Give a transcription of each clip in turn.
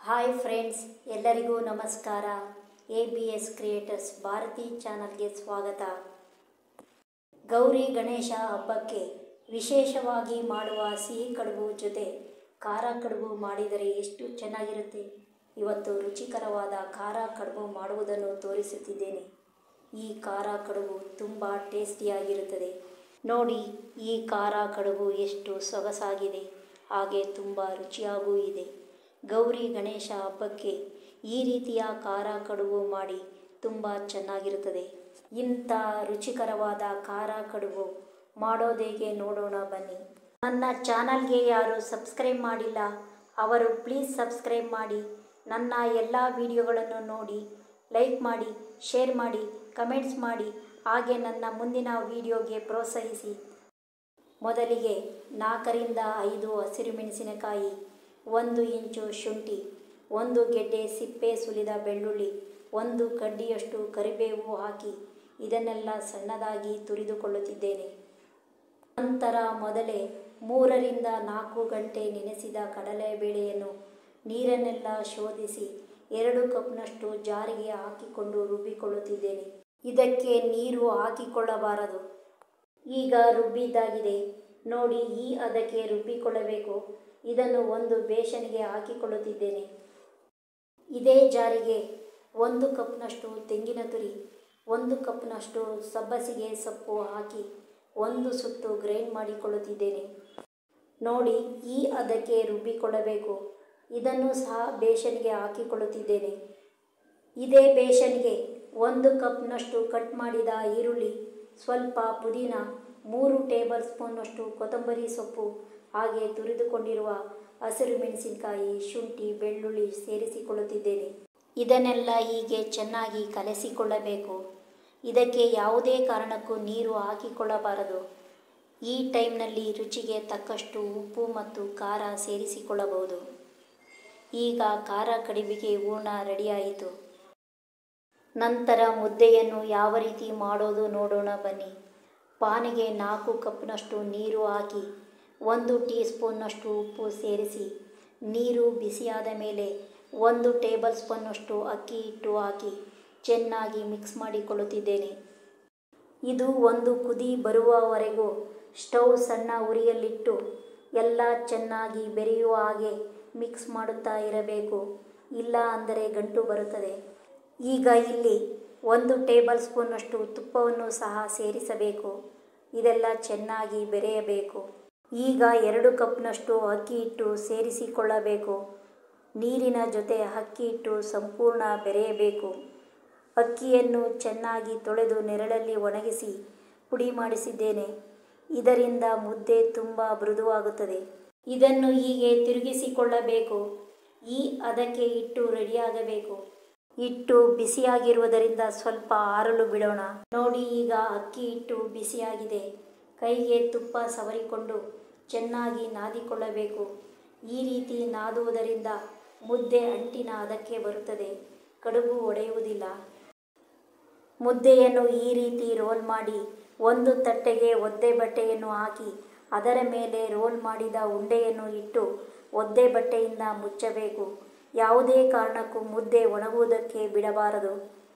hi friends ಎಲ್ಲರಿಗೂ ನಮಸ್ಕಾರ A B S creators Bharathi ಚಾನಲ್ಗೆ ಸ್ವಾಗತ ಗೌರಿ ಗಣೇಶ ಹಬ್ಬಕ್ಕೆ ವಿಶೇಷವಾಗಿ ಮಾಡುವ ಸಿಹಿ ಕಡುಬು ಜೊತೆ ಖಾರ ಕಡುಬು ಮಾಡಿದರೆ ಎಷ್ಟು ಚೆನ್ನಾಗಿರುತ್ತೆ ಇವತ್ತು ರುಚಿಕರವಾದ ಖಾರ ಕಡುಬು ಮಾಡುವುದನ್ನು ತೋರಿಸುತ್ತಿದ್ದೇನೆ ಈ ಖಾರ ಕಡುಬು ತುಂಬ ಟೇಸ್ಟಿಯಾಗಿರುತ್ತದೆ ನೋಡಿ ಈ ಖಾರ ಕಡುಬು ಎಷ್ಟು ಸೊಗಸಾಗಿದೆ ಹಾಗೆ ತುಂಬ ರುಚಿಯಾಗೂ ಇದೆ ಗೌರಿ ಗಣೇಶ ಹಬ್ಬಕ್ಕೆ ಈ ರೀತಿಯ ಖಾರ ಕಡುಬು ಮಾಡಿ ತುಂಬ ಚೆನ್ನಾಗಿರುತ್ತದೆ ಇಂಥ ರುಚಿಕರವಾದ ಖಾರ ಕಡುಬು ಮಾಡೋದೇಗೆ ನೋಡೋಣ ಬನ್ನಿ ನನ್ನ ಚಾನಲ್ಗೆ ಯಾರು ಸಬ್ಸ್ಕ್ರೈಬ್ ಮಾಡಿಲ್ಲ ಅವರು ಪ್ಲೀಸ್ ಸಬ್ಸ್ಕ್ರೈಬ್ ಮಾಡಿ ನನ್ನ ಎಲ್ಲ ವಿಡಿಯೋಗಳನ್ನು ನೋಡಿ ಲೈಕ್ ಮಾಡಿ ಶೇರ್ ಮಾಡಿ ಕಮೆಂಟ್ಸ್ ಮಾಡಿ ಹಾಗೆ ನನ್ನ ಮುಂದಿನ ವಿಡಿಯೋಗೆ ಪ್ರೋತ್ಸಾಹಿಸಿ ಮೊದಲಿಗೆ ನಾಲ್ಕರಿಂದ ಐದು ಹಸಿರು ಮೆಣಸಿನಕಾಯಿ ಒಂದು ಇಂಚು ಶುಂಠಿ ಒಂದು ಗೆಡ್ಡೆ ಸಿಪ್ಪೆ ಸುಲಿದ ಬೆಳ್ಳುಳ್ಳಿ ಒಂದು ಕಡ್ಡಿಯಷ್ಟು ಕರಿಬೇವು ಹಾಕಿ ಇದನ್ನೆಲ್ಲ ಸಣ್ಣದಾಗಿ ತುರಿದುಕೊಳ್ಳುತ್ತಿದ್ದೇನೆ ನಂತರ ಮೊದಲೇ ಮೂರರಿಂದ ನಾಲ್ಕು ಗಂಟೆ ನೆನೆಸಿದ ಕಡಲೆಬೇಳೆಯನ್ನು ನೀರನ್ನೆಲ್ಲ ಶೋಧಿಸಿ ಎರಡು ಕಪ್ನಷ್ಟು ಜಾರಿಗೆ ಹಾಕಿಕೊಂಡು ರುಬ್ಬಿಕೊಳ್ಳುತ್ತಿದ್ದೇನೆ ಇದಕ್ಕೆ ನೀರು ಹಾಕಿಕೊಳ್ಳಬಾರದು ಈಗ ರುಬ್ಬಿದ್ದಾಗಿದೆ ನೋಡಿ ಈ ಅದಕ್ಕೆ ರುಬ್ಬಿಕೊಳ್ಳಬೇಕು ಇದನ್ನು ಒಂದು ಬೇಸನ್ಗೆ ಹಾಕಿಕೊಳ್ಳುತ್ತಿದ್ದೇನೆ ಇದೇ ಜಾರಿಗೆ ಒಂದು ಕಪ್ನಷ್ಟು ತೆಂಗಿನ ತುರಿ ಒಂದು ಕಪ್ನಷ್ಟು ಸಬ್ಬಸಿಗೆ ಸೊಪ್ಪು ಹಾಕಿ ಒಂದು ಸುತ್ತು ಗ್ರೈಂಡ್ ಮಾಡಿಕೊಳ್ಳುತ್ತಿದ್ದೇನೆ ನೋಡಿ ಈ ಅದಕ್ಕೆ ರುಬ್ಬಿಕೊಳ್ಳಬೇಕು ಇದನ್ನು ಸಹ ಬೇಸನ್ಗೆ ಹಾಕಿಕೊಳ್ಳುತ್ತಿದ್ದೇನೆ ಇದೇ ಬೇಸನ್ಗೆ ಒಂದು ಕಪ್ನಷ್ಟು ಕಟ್ ಮಾಡಿದ ಈರುಳ್ಳಿ ಸ್ವಲ್ಪ ಪುದೀನ ಮೂರು ಟೇಬಲ್ ಸ್ಪೂನ್ನಷ್ಟು ಕೊತ್ತಂಬರಿ ಸೊಪ್ಪು ಹಾಗೆ ತುರಿದುಕೊಂಡಿರುವ ಹಸಿರು ಮೆಣಸಿನಕಾಯಿ ಶುಂಠಿ ಬೆಳ್ಳುಳ್ಳಿ ಸೇರಿಸಿಕೊಳ್ಳುತ್ತಿದ್ದೇನೆ ಇದನ್ನೆಲ್ಲ ಹೀಗೆ ಚೆನ್ನಾಗಿ ಕಲಸಿಕೊಳ್ಳಬೇಕು ಇದಕ್ಕೆ ಯಾವುದೇ ಕಾರಣಕ್ಕೂ ನೀರು ಹಾಕಿಕೊಳ್ಳಬಾರದು ಈ ಟೈಮ್ನಲ್ಲಿ ರುಚಿಗೆ ತಕ್ಕಷ್ಟು ಉಪ್ಪು ಮತ್ತು ಖಾರ ಸೇರಿಸಿಕೊಳ್ಳಬಹುದು ಈಗ ಖಾರ ಕಡಿಮೆಗೆ ಹೂರ್ಣ ರೆಡಿಯಾಯಿತು ನಂತರ ಮುದ್ದೆಯನ್ನು ಯಾವ ರೀತಿ ಮಾಡೋದು ನೋಡೋಣ ಬನ್ನಿ ಪಾನಿಗೆ ನಾಲ್ಕು ಕಪ್ನಷ್ಟು ನೀರು ಹಾಕಿ ಒಂದು ಟೀ ಸ್ಪೂನ್ನಷ್ಟು ಉಪ್ಪು ಸೇರಿಸಿ ನೀರು ಬಿಸಿಯಾದ ಮೇಲೆ ಒಂದು ಟೇಬಲ್ ಸ್ಪೂನ್ನಷ್ಟು ಅಕ್ಕಿ ಹಿಟ್ಟು ಹಾಕಿ ಚೆನ್ನಾಗಿ ಮಿಕ್ಸ್ ಮಾಡಿಕೊಳ್ಳುತ್ತಿದ್ದೇನೆ ಇದು ಒಂದು ಕುದಿ ಬರುವವರೆಗೂ ಸ್ಟವ್ ಸಣ್ಣ ಉರಿಯಲ್ಲಿಟ್ಟು ಎಲ್ಲ ಚೆನ್ನಾಗಿ ಬೆರೆಯುವ ಹಾಗೆ ಮಿಕ್ಸ್ ಮಾಡುತ್ತಾ ಇರಬೇಕು ಇಲ್ಲ ಅಂದರೆ ಗಂಟು ಬರುತ್ತದೆ ಈಗ ಇಲ್ಲಿ ಒಂದು ಟೇಬಲ್ ಸ್ಪೂನ್ನಷ್ಟು ತುಪ್ಪವನ್ನು ಸಹ ಸೇರಿಸಬೇಕು ಇದೆಲ್ಲ ಚೆನ್ನಾಗಿ ಬೆರೆಯಬೇಕು ಈಗ ಎರಡು ಕಪ್ನಷ್ಟು ಅಕ್ಕಿ ಹಿಟ್ಟು ಸೇರಿಸಿಕೊಳ್ಳಬೇಕು ನೀರಿನ ಜೊತೆ ಅಕ್ಕಿ ಹಿಟ್ಟು ಸಂಪೂರ್ಣ ಬೆರೆಯಬೇಕು ಅಕ್ಕಿಯನ್ನು ಚೆನ್ನಾಗಿ ತೊಳೆದು ನೆರಳಲ್ಲಿ ಒಣಗಿಸಿ ಪುಡಿ ಮಾಡಿಸಿದ್ದೇನೆ ಇದರಿಂದ ಮುದ್ದೆ ತುಂಬ ಮೃದುವಾಗುತ್ತದೆ ಇದನ್ನು ಹೀಗೆ ತಿರುಗಿಸಿಕೊಳ್ಳಬೇಕು ಈ ಅದಕ್ಕೆ ಹಿಟ್ಟು ರೆಡಿಯಾಗಬೇಕು ಹಿಟ್ಟು ಬಿಸಿಯಾಗಿರುವುದರಿಂದ ಸ್ವಲ್ಪ ಆರಲು ಬಿಡೋಣ ನೋಡಿ ಈಗ ಅಕ್ಕಿ ಹಿಟ್ಟು ಬಿಸಿಯಾಗಿದೆ ಕೈಗೆ ತುಪ್ಪ ಸವರಿಕೊಂಡು ಚೆನ್ನಾಗಿ ನಾದಿಕೊಳ್ಳಬೇಕು ಈ ರೀತಿ ನಾದುವುದರಿಂದ ಮುದ್ದೆ ಅಂಟಿನ ಅದಕ್ಕೆ ಬರುತ್ತದೆ ಕಡುಬು ಒಡೆಯುವುದಿಲ್ಲ ಮುದ್ದೆಯನ್ನು ಈ ರೀತಿ ರೋಲ್ ಮಾಡಿ ಒಂದು ತಟ್ಟೆಗೆ ಒದ್ದೆ ಬಟ್ಟೆಯನ್ನು ಹಾಕಿ ಅದರ ಮೇಲೆ ರೋಲ್ ಮಾಡಿದ ಉಂಡೆಯನ್ನು ಇಟ್ಟು ಒದ್ದೆ ಬಟ್ಟೆಯಿಂದ ಮುಚ್ಚಬೇಕು ಯಾವುದೇ ಕಾರಣಕ್ಕೂ ಮುದ್ದೆ ಒಣಗುವುದಕ್ಕೆ ಬಿಡಬಾರದು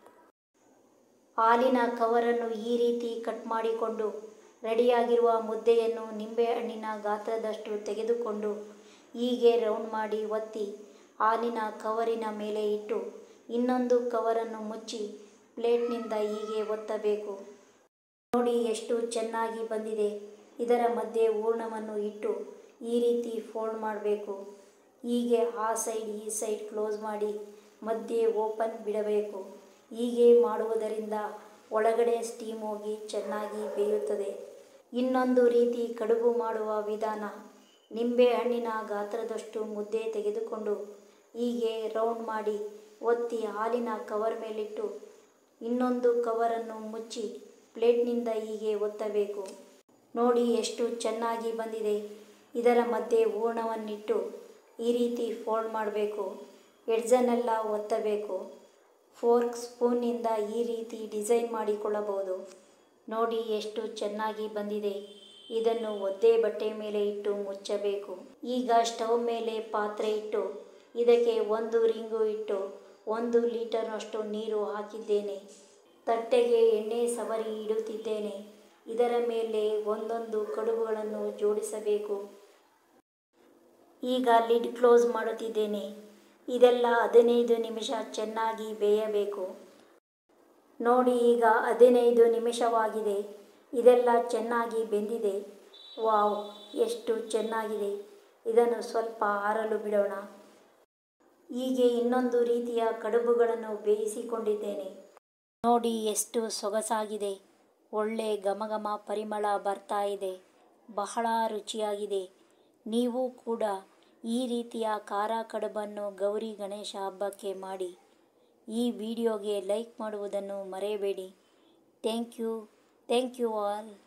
ಹಾಲಿನ ಕವರನ್ನು ಈ ರೀತಿ ಕಟ್ ಮಾಡಿಕೊಂಡು ರೆಡಿಯಾಗಿರುವ ಮುದ್ದೆಯನ್ನು ನಿಂಬೆಹಣ್ಣಿನ ಗಾತ್ರದಷ್ಟು ತೆಗೆದುಕೊಂಡು ಹೀಗೆ ರೌಂಡ್ ಮಾಡಿ ಒತ್ತಿ ಹಾಲಿನ ಕವರಿನ ಮೇಲೆ ಇಟ್ಟು ಇನ್ನೊಂದು ಕವರನ್ನು ಮುಚ್ಚಿ ಪ್ಲೇಟ್ನಿಂದ ಹೀಗೆ ಒತ್ತಬೇಕು ನೋಡಿ ಎಷ್ಟು ಚೆನ್ನಾಗಿ ಬಂದಿದೆ ಇದರ ಮಧ್ಯೆ ಹೂರ್ಣವನ್ನು ಇಟ್ಟು ಈ ರೀತಿ ಫೋಲ್ಡ್ ಮಾಡಬೇಕು ಹೀಗೆ ಆ ಸೈಡ್ ಈ ಸೈಡ್ ಕ್ಲೋಸ್ ಮಾಡಿ ಮಧ್ಯೆ ಓಪನ್ ಬಿಡಬೇಕು ಹೀಗೆ ಮಾಡುವುದರಿಂದ ಒಳಗಡೆ ಸ್ಟೀಮ್ ಹೋಗಿ ಚೆನ್ನಾಗಿ ಬೇಯುತ್ತದೆ ಇನ್ನೊಂದು ರೀತಿ ಕಡುಬು ಮಾಡುವ ವಿಧಾನ ನಿಂಬೆಹಣ್ಣಿನ ಗಾತ್ರದಷ್ಟು ಮುದ್ದೆ ತೆಗೆದುಕೊಂಡು ಹೀಗೆ ರೌಂಡ್ ಮಾಡಿ ಒತ್ತಿ ಹಾಲಿನ ಕವರ್ ಮೇಲಿಟ್ಟು ಇನ್ನೊಂದು ಕವರನ್ನು ಮುಚ್ಚಿ ಪ್ಲೇಟ್ನಿಂದ ಹೀಗೆ ಒತ್ತಬೇಕು ನೋಡಿ ಎಷ್ಟು ಚೆನ್ನಾಗಿ ಬಂದಿದೆ ಇದರ ಮಧ್ಯೆ ಹೂರ್ಣವನ್ನಿಟ್ಟು ಈ ರೀತಿ ಫೋಲ್ಡ್ ಮಾಡಬೇಕು ಎಡ್ಜನ್ನೆಲ್ಲ ಒತ್ತಬೇಕು ಫೋರ್ಕ್ ಸ್ಪೂನ್ನಿಂದ ಈ ರೀತಿ ಡಿಸೈನ್ ಮಾಡಿಕೊಳ್ಳಬಹುದು ನೋಡಿ ಎಷ್ಟು ಚೆನ್ನಾಗಿ ಬಂದಿದೆ ಇದನ್ನು ಒದ್ದೆ ಬಟ್ಟೆ ಮೇಲೆ ಇಟ್ಟು ಮುಚ್ಚಬೇಕು ಈಗ ಸ್ಟವ್ ಮೇಲೆ ಪಾತ್ರೆ ಇಟ್ಟು ಇದಕ್ಕೆ ಒಂದು ರಿಂಗು ಇಟ್ಟು ಒಂದು ಲೀಟರ್ನಷ್ಟು ನೀರು ಹಾಕಿದ್ದೇನೆ ತಟ್ಟೆಗೆ ಎಣ್ಣೆ ಸವರಿ ಇಡುತ್ತಿದ್ದೇನೆ ಇದರ ಮೇಲೆ ಒಂದೊಂದು ಕಡುಬುಗಳನ್ನು ಜೋಡಿಸಬೇಕು ಈಗ ಲಿಡ್ ಕ್ಲೋಸ್ ಮಾಡುತ್ತಿದ್ದೇನೆ ಇದೆಲ್ಲ ಹದಿನೈದು ನಿಮಿಷ ಚೆನ್ನಾಗಿ ಬೇಯಬೇಕು ನೋಡಿ ಈಗ ಹದಿನೈದು ನಿಮಿಷವಾಗಿದೆ ಇದೆಲ್ಲ ಚೆನ್ನಾಗಿ ಬೆಂದಿದೆ ವಾವ್ ಎಷ್ಟು ಚೆನ್ನಾಗಿದೆ ಇದನ್ನು ಸ್ವಲ್ಪ ಆರಲು ಬಿಡೋಣ ಹೀಗೆ ಇನ್ನೊಂದು ರೀತಿಯ ಕಡುಬುಗಳನ್ನು ಬೇಯಿಸಿಕೊಂಡಿದ್ದೇನೆ ನೋಡಿ ಎಷ್ಟು ಸೊಗಸಾಗಿದೆ ಒಳ್ಳೆ ಘಮಘಮ ಪರಿಮಳ ಬರ್ತಾ ಇದೆ ಬಹಳ ರುಚಿಯಾಗಿದೆ ನೀವು ಕೂಡ ಈ ರೀತಿಯ ಖಾರ ಕಡುಬನ್ನು ಗೌರಿ ಗಣೇಶ ಹಬ್ಬಕ್ಕೆ ಮಾಡಿ ಈ ವಿಡಿಯೋಗೆ ಲೈಕ್ ಮಾಡುವುದನ್ನು ಮರೆಯಬೇಡಿ thank you thank you all